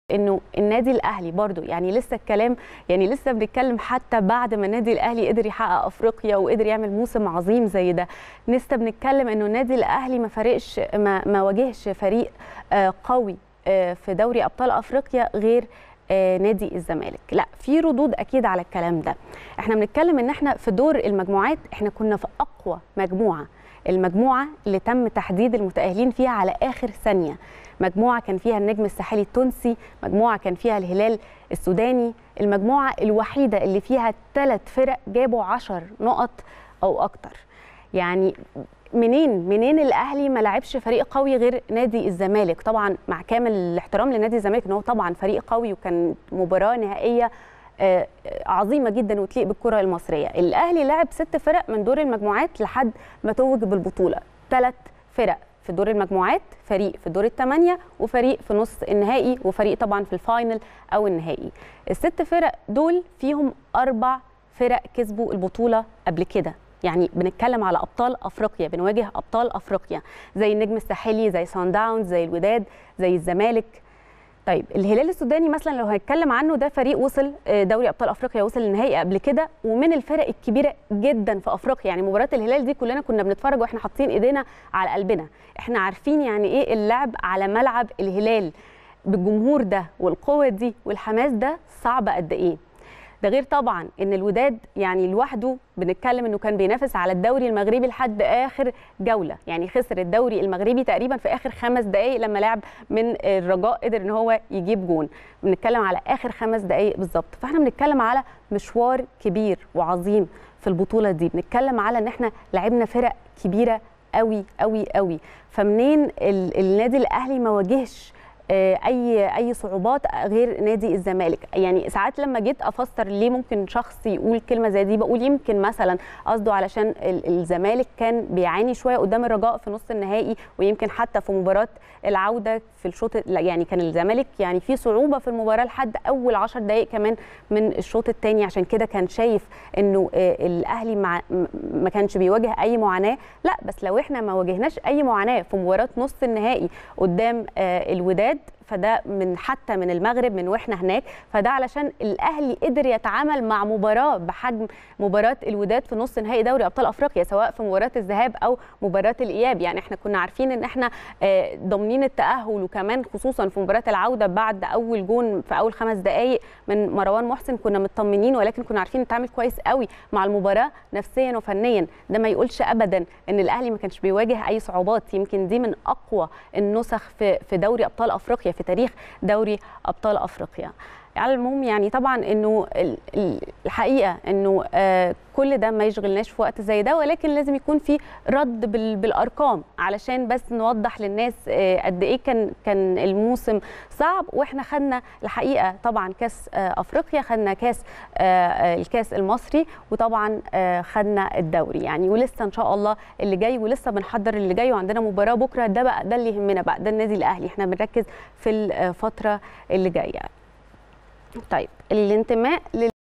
انه النادي الاهلي برضو يعني لسه الكلام يعني لسه بنتكلم حتى بعد ما النادي الاهلي قدر يحقق افريقيا وقدر يعمل موسم عظيم زي ده لسه بنتكلم انه النادي الاهلي ما فارقش ما, ما واجهش فريق آه قوي آه في دوري ابطال افريقيا غير آه نادي الزمالك لا في ردود اكيد على الكلام ده احنا بنتكلم ان احنا في دور المجموعات احنا كنا في اقوى مجموعه المجموعه اللي تم تحديد المتاهلين فيها على اخر ثانيه مجموعه كان فيها النجم الساحلي التونسي مجموعه كان فيها الهلال السوداني المجموعه الوحيده اللي فيها ثلاث فرق جابوا 10 نقط او اكتر يعني منين منين الاهلي ما لعبش فريق قوي غير نادي الزمالك طبعا مع كامل الاحترام لنادي الزمالك ان هو طبعا فريق قوي وكان مباراه نهائيه عظيمه جدا وتليق بالكره المصريه الاهلي لعب ست فرق من دور المجموعات لحد ما توج بالبطوله ثلاث فرق في دور المجموعات فريق في دور الثمانيه وفريق في نص النهائي وفريق طبعا في الفاينل او النهائي الست فرق دول فيهم اربع فرق كسبوا البطوله قبل كده يعني بنتكلم على ابطال افريقيا بنواجه ابطال افريقيا زي النجم الساحلي زي سان داونز زي الوداد زي الزمالك طيب الهلال السوداني مثلا لو هنتكلم عنه ده فريق وصل دوري ابطال افريقيا وصل للنهائي قبل كده ومن الفرق الكبيره جدا في افريقيا يعني مباراه الهلال دي كلنا كنا بنتفرج واحنا حاطين ايدينا على قلبنا احنا عارفين يعني ايه اللعب على ملعب الهلال بالجمهور ده والقوه دي والحماس ده صعب قد ايه ده غير طبعا ان الوداد يعني لوحده بنتكلم انه كان بينافس على الدوري المغربي لحد اخر جوله يعني خسر الدوري المغربي تقريبا في اخر خمس دقائق لما لعب من الرجاء قدر ان هو يجيب جون بنتكلم على اخر خمس دقائق بالظبط فاحنا بنتكلم على مشوار كبير وعظيم في البطوله دي بنتكلم على ان احنا لعبنا فرق كبيره قوي قوي قوي فمنين النادي الاهلي ما واجهش اي اي صعوبات غير نادي الزمالك يعني ساعات لما جيت افسر ليه ممكن شخص يقول كلمه زي دي بقول يمكن مثلا قصده علشان الزمالك كان بيعاني شويه قدام الرجاء في نص النهائي ويمكن حتى في مباراه العوده في الشوط يعني كان الزمالك يعني في صعوبه في المباراه لحد اول 10 دقائق كمان من الشوط الثاني عشان كده كان شايف انه الاهلي مع ما كانش بيواجه اي معاناه لا بس لو احنا ما واجهناش اي معاناه في مباراه نص النهائي قدام الوداد فده من حتى من المغرب من واحنا هناك فده علشان الاهلي قدر يتعامل مع مباراه بحجم مباراه الوداد في نص نهائي دوري ابطال افريقيا سواء في مباراه الذهاب او مباراه الاياب يعني احنا كنا عارفين ان احنا ضامنين التاهل وكمان خصوصا في مباراه العوده بعد اول جون في اول خمس دقائق من مروان محسن كنا مطمنين ولكن كنا عارفين نتعامل كويس قوي مع المباراه نفسيا وفنيا ده ما يقولش ابدا ان الاهلي ما كانش بيواجه اي صعوبات يمكن دي من اقوى النسخ في في دوري ابطال افريقيا في تاريخ دوري ابطال افريقيا على المهم يعني طبعا انه الحقيقه انه كل ده ما يشغلناش في وقت زي ده ولكن لازم يكون في رد بالارقام علشان بس نوضح للناس قد ايه كان كان الموسم صعب واحنا خدنا الحقيقه طبعا كاس افريقيا خدنا كاس الكاس المصري وطبعا خدنا الدوري يعني ولسه ان شاء الله اللي جاي ولسه بنحضر اللي جاي وعندنا مباراه بكره ده بقى ده اللي يهمنا بقى ده النادي الاهلي احنا بنركز في الفتره اللي جايه طيب الانتماء